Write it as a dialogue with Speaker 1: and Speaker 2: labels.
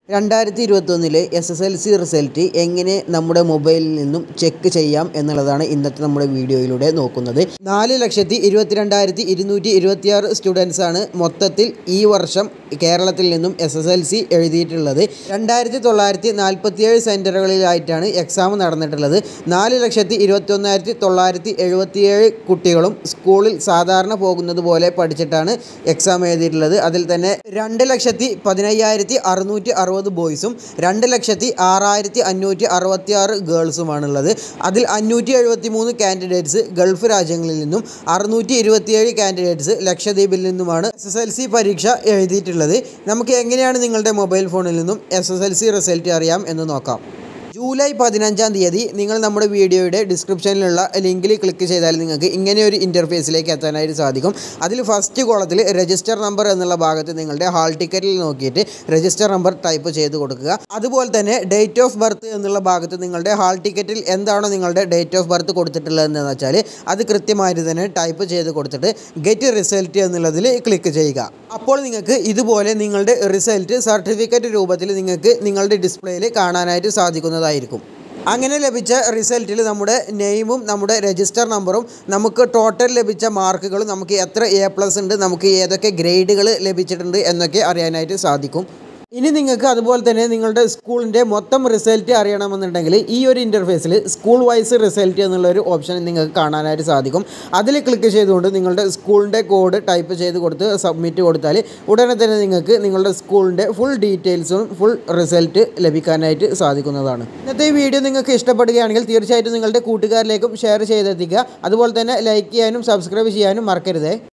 Speaker 1: രണ്ടായിരത്തി ഇരുപത്തൊന്നിലെ S S L C result എങ്ങനെ നമ്മുടെ മൊബൈലിൽ നിന്നും ചെക്ക് ചെയ്യാം എന്നുള്ളതാണ് ഇന്നത്തെ നമ്മുടെ വീഡിയോയിലൂടെ നോക്കുന്നത് നാല് ലക്ഷത്തി ഇരുപത്തിരണ്ടായിരത്തി ഇരുന്നൂറ്റി ഇരുപത്തിയാറ് സ്റ്റുഡൻസ് ആണ് മൊത്തത്തിൽ ഈ വർഷം കേരളത്തിൽ നിന്നും എസ് എസ് എൽ സി എഴുതിയിട്ടുള്ളത് രണ്ടായിരത്തി തൊള്ളായിരത്തി നാൽപ്പത്തിയേഴ് സെൻറ്ററുകളിലായിട്ടാണ് എക്സാം നടന്നിട്ടുള്ളത് നാല് ലക്ഷത്തി ഇരുപത്തൊന്നായിരത്തി തൊള്ളായിരത്തി എഴുപത്തിയേഴ് കുട്ടികളും സ്കൂളിൽ സാധാരണ പോകുന്നത് പോലെ പഠിച്ചിട്ടാണ് എക്സാം എഴുതിയിട്ടുള്ളത് അതിൽ തന്നെ രണ്ട് ലക്ഷത്തി പതിനയ്യായിരത്തി അറുന്നൂറ്റി അറുപത് ബോയ്സും രണ്ട് ലക്ഷത്തി ആറായിരത്തി അഞ്ഞൂറ്റി അറുപത്തി ആറ് ഗേൾസുമാണുള്ളത് അതിൽ അഞ്ഞൂറ്റി എഴുപത്തി മൂന്ന് കാൻഡിഡേറ്റ്സ് ഗൾഫ് രാജ്യങ്ങളിൽ നിന്നും അറുന്നൂറ്റി ഇരുപത്തിയേഴ് കാൻഡിഡേറ്റ്സ് ലക്ഷദ്വീപിൽ നിന്നുമാണ് എസ് എസ് എൽ സി പരീക്ഷ എഴുതിയിട്ടുള്ളത് നമുക്ക് എങ്ങനെയാണ് നിങ്ങളുടെ മൊബൈൽ ഫോണിൽ നിന്നും S S L C result അറിയാം എന്ന് നോക്കാം ജൂലൈ പതിനഞ്ചാം തീയതി നിങ്ങൾ നമ്മുടെ വീഡിയോയുടെ ഡിസ്ക്രിപ്ഷനിലുള്ള ലിങ്കിൽ ക്ലിക്ക് ചെയ്താൽ നിങ്ങൾക്ക് ഇങ്ങനെ ഒരു ഇൻ്റർഫേസിലേക്ക് എത്താനായിട്ട് സാധിക്കും അതിൽ ഫസ്റ്റ് കോളത്തിൽ രജിസ്റ്റർ നമ്പർ എന്നുള്ള ഭാഗത്ത് നിങ്ങളുടെ ഹാൾ ടിക്കറ്റിൽ നോക്കിയിട്ട് രജിസ്റ്റർ നമ്പർ ടൈപ്പ് ചെയ്ത് കൊടുക്കുക അതുപോലെ തന്നെ ഡേറ്റ് ഓഫ് ബർത്ത് എന്നുള്ള ഭാഗത്ത് നിങ്ങളുടെ ഹാൾ ടിക്കറ്റിൽ എന്താണോ നിങ്ങളുടെ ഡേറ്റ് ഓഫ് ബർത്ത് കൊടുത്തിട്ടുള്ളതെന്ന് വെച്ചാൽ അത് കൃത്യമായിട്ട് തന്നെ ടൈപ്പ് ചെയ്ത് കൊടുത്തിട്ട് ഗെറ്റ് റിസൾട്ട് എന്നുള്ളതിൽ ക്ലിക്ക് ചെയ്യുക അപ്പോൾ നിങ്ങൾക്ക് ഇതുപോലെ നിങ്ങളുടെ റിസൾട്ട് സർട്ടിഫിക്കറ്റ് രൂപത്തിൽ നിങ്ങൾക്ക് നിങ്ങളുടെ ഡിസ്പ്ലേയിൽ കാണാനായിട്ട് സാധിക്കുന്നതായിരിക്കും അങ്ങനെ ലഭിച്ച റിസൾട്ടിൽ നമ്മുടെ നെയിമും നമ്മുടെ രജിസ്റ്റർ നമ്പറും നമുക്ക് ടോട്ടൽ ലഭിച്ച മാർക്കുകളും നമുക്ക് എത്ര എ പ്ലസ് ഉണ്ട് നമുക്ക് ഏതൊക്കെ ഗ്രേഡുകൾ ലഭിച്ചിട്ടുണ്ട് എന്നൊക്കെ അറിയാനായിട്ട് സാധിക്കും ഇനി നിങ്ങൾക്ക് അതുപോലെ തന്നെ നിങ്ങളുടെ സ്കൂളിൻ്റെ മൊത്തം റിസൾട്ട് അറിയണമെന്നുണ്ടെങ്കിൽ ഈ ഒരു ഇൻ്റർഫേസിൽ സ്കൂൾ വൈസ് റിസൾട്ട് എന്നുള്ള ഒരു ഓപ്ഷൻ നിങ്ങൾക്ക് കാണാനായിട്ട് സാധിക്കും അതിൽ ക്ലിക്ക് ചെയ്തുകൊണ്ട് നിങ്ങളുടെ സ്കൂളിൻ്റെ കോഡ് ടൈപ്പ് ചെയ്ത് കൊടുത്ത് സബ്മിറ്റ് കൊടുത്താൽ ഉടനെ തന്നെ നിങ്ങൾക്ക് നിങ്ങളുടെ സ്കൂളിൻ്റെ ഫുൾ ഡീറ്റെയിൽസും ഫുൾ റിസൾട്ട് ലഭിക്കാനായിട്ട് സാധിക്കുന്നതാണ് ഇന്നത്തെ ഈ വീഡിയോ നിങ്ങൾക്ക് ഇഷ്ടപ്പെടുകയാണെങ്കിൽ തീർച്ചയായിട്ടും നിങ്ങളുടെ കൂട്ടുകാരിലേക്കും ഷെയർ ചെയ്തെത്തിക്കുക അതുപോലെ തന്നെ ലൈക്ക് ചെയ്യാനും സബ്സ്ക്രൈബ് ചെയ്യാനും മറക്കരുതേ